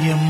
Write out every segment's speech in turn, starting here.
കാര്യം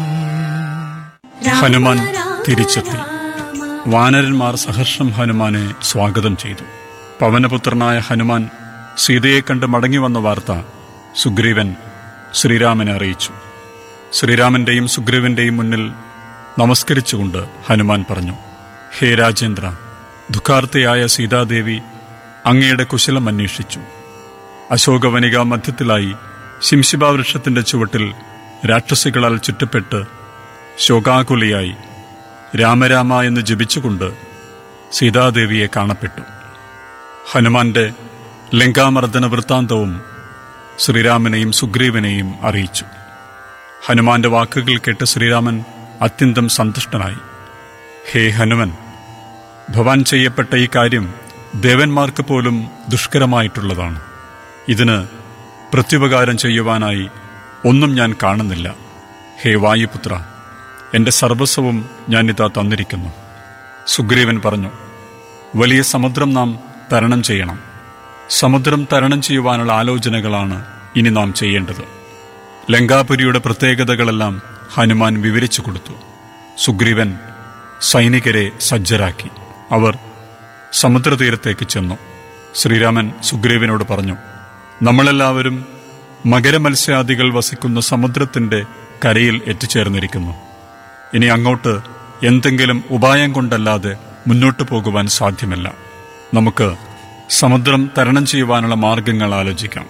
ഹനുമാൻ തിരിച്ചെത്തി വാനരന്മാർ സഹർഷം ഹനുമാനെ സ്വാഗതം ചെയ്തു പവനപുത്രനായ ഹനുമാൻ സീതയെ കണ്ട് മടങ്ങി വന്ന വാർത്ത സുഗ്രീവൻ ശ്രീരാമനെ അറിയിച്ചു ശ്രീരാമന്റെയും സുഗ്രീവന്റെയും മുന്നിൽ നമസ്കരിച്ചുകൊണ്ട് ഹനുമാൻ പറഞ്ഞു ഹേ രാജേന്ദ്ര ദുഃഖാർത്ഥയായ സീതാദേവി അങ്ങയുടെ കുശലം അന്വേഷിച്ചു അശോകവനിക മധ്യത്തിലായി ശിംശിബാവൃക്ഷത്തിന്റെ ചുവട്ടിൽ രാക്ഷസികളാൽ ചുറ്റപ്പെട്ട് ശോകാകുലിയായി രാമരാമ എന്ന് ജപിച്ചുകൊണ്ട് സീതാദേവിയെ കാണപ്പെട്ടു ഹനുമാന്റെ ലങ്കാമർദ്ദന വൃത്താന്തവും ശ്രീരാമനെയും സുഗ്രീവനെയും അറിയിച്ചു ഹനുമാന്റെ വാക്കുകൾ കേട്ട് ശ്രീരാമൻ അത്യന്തം സന്തുഷ്ടനായി ഹേ ഹനുമൻ ഭവാൻ ചെയ്യപ്പെട്ട ഈ കാര്യം ദേവന്മാർക്ക് പോലും ദുഷ്കരമായിട്ടുള്ളതാണ് ഇതിന് പ്രത്യുപകാരം ചെയ്യുവാനായി ഒന്നും ഞാൻ കാണുന്നില്ല ഹേ വായുപുത്ര എന്റെ സർവസ്വവും ഞാനിതാ തന്നിരിക്കുന്നു സുഗ്രീവൻ പറഞ്ഞു വലിയ സമുദ്രം നാം തരണം ചെയ്യണം സമുദ്രം തരണം ചെയ്യുവാനുള്ള ആലോചനകളാണ് ഇനി നാം ചെയ്യേണ്ടത് ലങ്കാപുരിയുടെ പ്രത്യേകതകളെല്ലാം ഹനുമാൻ വിവരിച്ചു കൊടുത്തു സുഗ്രീവൻ സൈനികരെ സജ്ജരാക്കി അവർ സമുദ്രതീരത്തേക്ക് ചെന്നു ശ്രീരാമൻ സുഗ്രീവനോട് പറഞ്ഞു നമ്മളെല്ലാവരും മകരമത്സ്യാദികൾ വസിക്കുന്ന സമുദ്രത്തിന്റെ കരയിൽ എത്തിച്ചേർന്നിരിക്കുന്നു ഇനി അങ്ങോട്ട് എന്തെങ്കിലും ഉപായം കൊണ്ടല്ലാതെ മുന്നോട്ടു പോകുവാൻ സാധ്യമല്ല നമുക്ക് സമുദ്രം തരണം ചെയ്യുവാനുള്ള മാർഗങ്ങൾ ആലോചിക്കാം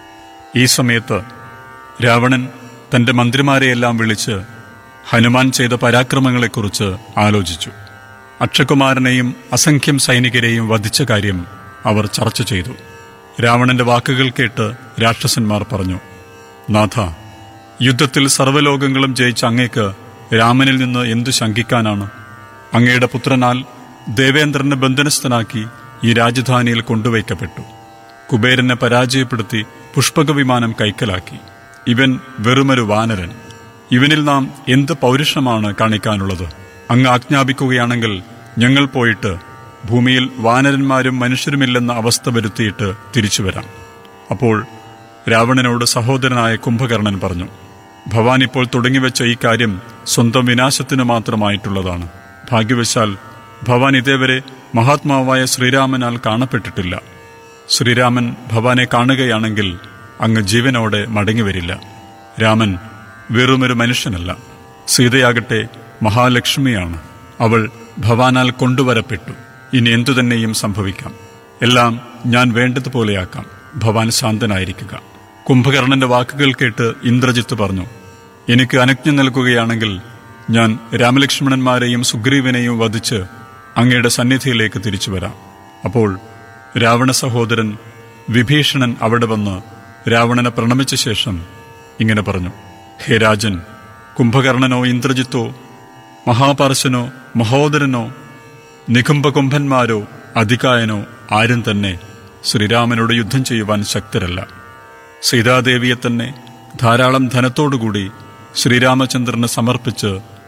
ഈ സമയത്ത് രാവണൻ തന്റെ മന്ത്രിമാരെയെല്ലാം വിളിച്ച് ഹനുമാൻ ചെയ്ത പരാക്രമങ്ങളെക്കുറിച്ച് ആലോചിച്ചു അക്ഷകുമാരനെയും അസംഖ്യം സൈനികരെയും വധിച്ച കാര്യം അവർ ചർച്ച ചെയ്തു രാവണന്റെ വാക്കുകൾ കേട്ട് രാക്ഷസന്മാർ പറഞ്ഞു നാഥ യുദ്ധത്തിൽ സർവ്വലോകങ്ങളും ജയിച്ച അങ്ങേക്ക് രാമനിൽ നിന്ന് എന്തു ശങ്കിക്കാനാണ് അങ്ങയുടെ പുത്രനാൽ ദേവേന്ദ്രനെ ബന്ധനസ്ഥനാക്കി ഈ രാജധാനിയിൽ കൊണ്ടുവയ്ക്കപ്പെട്ടു കുബേരനെ പരാജയപ്പെടുത്തി പുഷ്പക വിമാനം കൈക്കലാക്കി ഇവൻ വെറുമൊരു വാനരൻ ഇവനിൽ നാം എന്ത് പൗരുഷമാണ് കാണിക്കാനുള്ളത് അങ്ങ് ആജ്ഞാപിക്കുകയാണെങ്കിൽ ഞങ്ങൾ പോയിട്ട് ഭൂമിയിൽ വാനരന്മാരും മനുഷ്യരുമില്ലെന്ന അവസ്ഥ വരുത്തിയിട്ട് തിരിച്ചു വരാം അപ്പോൾ രാവണനോട് സഹോദരനായ കുംഭകർണൻ പറഞ്ഞു ഭവാൻ ഇപ്പോൾ തുടങ്ങിവെച്ച ഈ കാര്യം സ്വന്തം വിനാശത്തിന് മാത്രമായിട്ടുള്ളതാണ് ഭാഗ്യവശാൽ ഭവാൻ ഇതേവരെ മഹാത്മാവായ ശ്രീരാമനാൽ കാണപ്പെട്ടിട്ടില്ല ശ്രീരാമൻ ഭവാനെ കാണുകയാണെങ്കിൽ അങ്ങ് ജീവനോടെ മടങ്ങിവരില്ല രാമൻ വെറുമൊരു മനുഷ്യനല്ല സീതയാകട്ടെ മഹാലക്ഷ്മിയാണ് അവൾ ഭവാനാൽ കൊണ്ടുവരപ്പെട്ടു ഇനി എന്തു തന്നെയും സംഭവിക്കാം എല്ലാം ഞാൻ വേണ്ടതുപോലെയാക്കാം ഭവാൻ ശാന്തനായിരിക്കുക കുംഭകർണന്റെ വാക്കുകൾ കേട്ട് ഇന്ദ്രജിത്ത് പറഞ്ഞു എനിക്ക് അനുജ്ഞ നൽകുകയാണെങ്കിൽ ഞാൻ രാമലക്ഷ്മണന്മാരെയും സുഗ്രീവനെയും വധിച്ച് അങ്ങയുടെ സന്നിധിയിലേക്ക് തിരിച്ചു വരാം അപ്പോൾ രാവണ സഹോദരൻ വിഭീഷണൻ അവിടെ വന്ന് രാവണനെ പ്രണമിച്ച ശേഷം ഇങ്ങനെ പറഞ്ഞു ഹേ രാജൻ കുംഭകർണനോ ഇന്ദ്രജിത്തോ മഹാപർശനോ മഹോദരനോ നികുംഭകുംഭന്മാരോ അധികായനോ ആരും തന്നെ ശ്രീരാമനോട് യുദ്ധം ചെയ്യുവാൻ ശക്തരല്ല സീതാദേവിയെ തന്നെ ധാരാളം ധനത്തോടുകൂടി ശ്രീരാമചന്ദ്രന് സമർപ്പിച്ച്